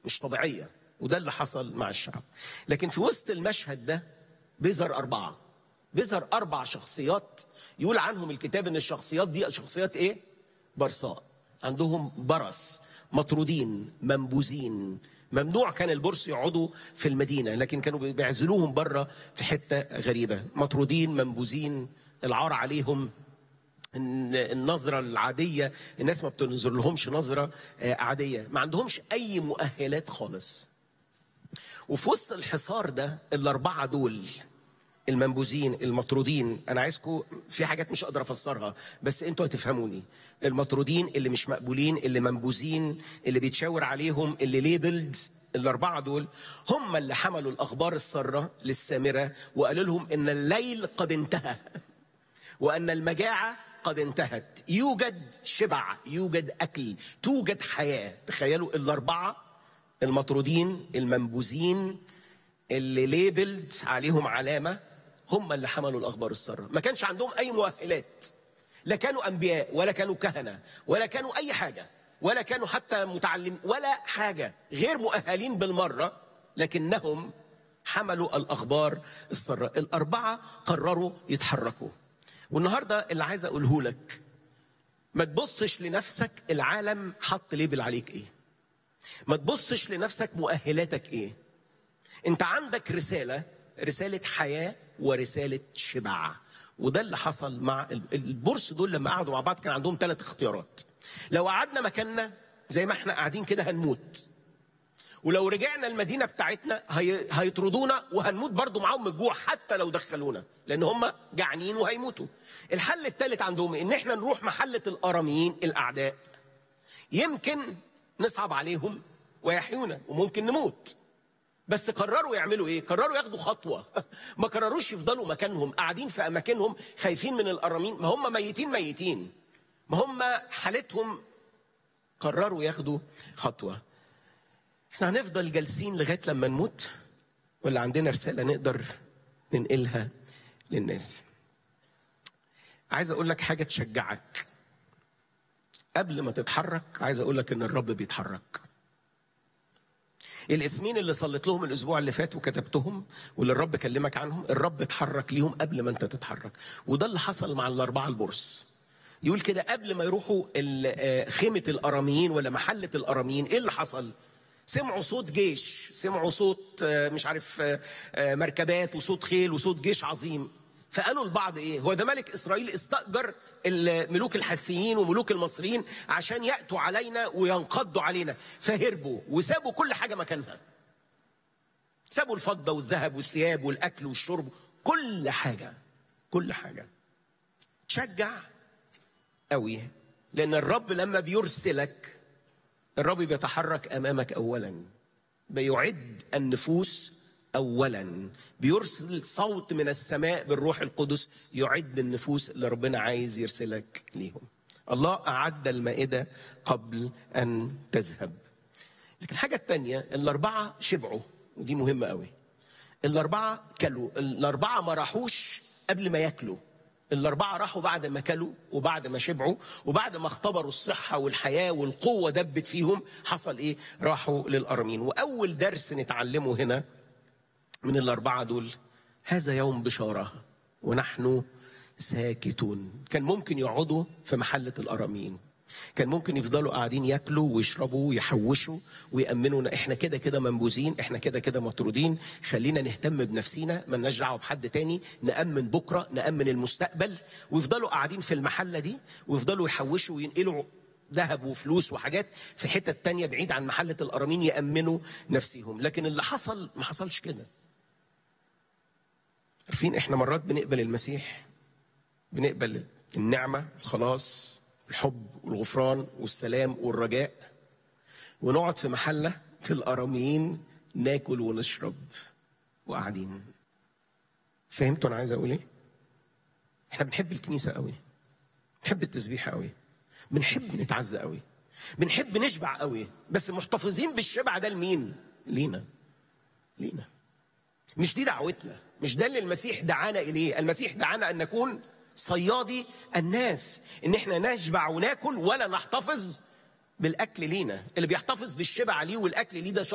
مش طبيعيه وده اللي حصل مع الشعب لكن في وسط المشهد ده بيظهر اربعه بيظهر اربع شخصيات يقول عنهم الكتاب ان الشخصيات دي شخصيات ايه برصاء عندهم برص مطرودين منبوذين ممنوع كان البرص يقعدوا في المدينه لكن كانوا بيعزلوهم بره في حته غريبه مطرودين منبوذين العار عليهم النظرة العادية الناس ما بتنظر لهمش نظرة عادية ما عندهمش أي مؤهلات خالص وفي وسط الحصار ده الأربعة دول المنبوذين المطرودين انا عايزكم في حاجات مش هقدر افسرها بس انتوا هتفهموني المطرودين اللي مش مقبولين اللي منبوذين اللي بيتشاور عليهم اللي ليبلد الاربعه دول هم اللي حملوا الاخبار الساره للسامره وقالوا لهم ان الليل قد انتهى وان المجاعه قد انتهت يوجد شبع يوجد اكل توجد حياه تخيلوا الاربعه المطرودين المنبوذين اللي ليبلد عليهم علامه هم اللي حملوا الاخبار الساره ما كانش عندهم اي مؤهلات لا كانوا انبياء ولا كانوا كهنه ولا كانوا اي حاجه ولا كانوا حتى متعلمين ولا حاجه غير مؤهلين بالمره لكنهم حملوا الاخبار الساره الاربعه قرروا يتحركوا والنهارده اللي عايز اقوله لك ما تبصش لنفسك العالم حط ليبل عليك ايه ما تبصش لنفسك مؤهلاتك ايه انت عندك رساله رساله حياه ورساله شبع وده اللي حصل مع البورس دول لما قعدوا مع بعض كان عندهم ثلاث اختيارات لو قعدنا مكاننا زي ما احنا قاعدين كده هنموت ولو رجعنا المدينة بتاعتنا هي... هيطردونا وهنموت برضو معاهم من الجوع حتى لو دخلونا لأن هم جعانين وهيموتوا الحل الثالث عندهم إن احنا نروح محلة الأراميين الأعداء يمكن نصعب عليهم ويحيونا وممكن نموت بس قرروا يعملوا ايه قرروا ياخدوا خطوه ما قرروش يفضلوا مكانهم قاعدين في اماكنهم خايفين من الارامين ما هم ميتين ميتين ما هم حالتهم قرروا ياخدوا خطوه احنا هنفضل جالسين لغايه لما نموت ولا عندنا رساله نقدر ننقلها للناس عايز اقول لك حاجه تشجعك قبل ما تتحرك عايز اقول لك ان الرب بيتحرك الاسمين اللي صليت لهم الاسبوع اللي فات وكتبتهم واللي الرب كلمك عنهم الرب اتحرك ليهم قبل ما انت تتحرك وده اللي حصل مع الاربعه البرص يقول كده قبل ما يروحوا خيمه الاراميين ولا محله الاراميين ايه اللي حصل سمعوا صوت جيش سمعوا صوت مش عارف مركبات وصوت خيل وصوت جيش عظيم فقالوا البعض ايه هو ده ملك اسرائيل استاجر الملوك الحثيين وملوك المصريين عشان ياتوا علينا وينقضوا علينا فهربوا وسابوا كل حاجه مكانها سابوا الفضه والذهب والثياب والاكل والشرب كل حاجه كل حاجه تشجع قوي لان الرب لما بيرسلك الرب بيتحرك امامك اولا بيعد النفوس اولا بيرسل صوت من السماء بالروح القدس يعد النفوس اللي ربنا عايز يرسلك ليهم الله اعد المائده قبل ان تذهب لكن الحاجه الثانيه الاربعه شبعوا ودي مهمه قوي الاربعه كلوا الاربعه ما راحوش قبل ما ياكلوا الأربعة راحوا بعد ما كلوا وبعد ما شبعوا وبعد ما اختبروا الصحة والحياة والقوة دبت فيهم حصل إيه؟ راحوا للأرمين وأول درس نتعلمه هنا من الأربعة دول هذا يوم بشارة ونحن ساكتون كان ممكن يقعدوا في محلة الأرامين كان ممكن يفضلوا قاعدين ياكلوا ويشربوا ويحوشوا ويأمنوا احنا كده كده منبوذين احنا كده كده مطرودين خلينا نهتم بنفسينا ما لناش دعوه بحد تاني نأمن بكره نأمن المستقبل ويفضلوا قاعدين في المحله دي ويفضلوا يحوشوا وينقلوا ذهب وفلوس وحاجات في حتة تانية بعيد عن محلة الأرامين يأمنوا نفسهم لكن اللي حصل ما حصلش كده عارفين احنا مرات بنقبل المسيح بنقبل النعمة الخلاص الحب والغفران والسلام والرجاء ونقعد في محلة في الأراميين ناكل ونشرب وقاعدين فهمتوا أنا عايز أقول إيه؟ إحنا بنحب الكنيسة قوي بنحب التسبيح قوي بنحب نتعزى قوي بنحب نشبع قوي بس محتفظين بالشبع ده لمين؟ لينا لينا مش دي دعوتنا مش ده اللي المسيح دعانا إليه المسيح دعانا أن نكون صيادي الناس ان احنا نشبع وناكل ولا نحتفظ بالاكل لينا اللي بيحتفظ بالشبع ليه والاكل ليه ده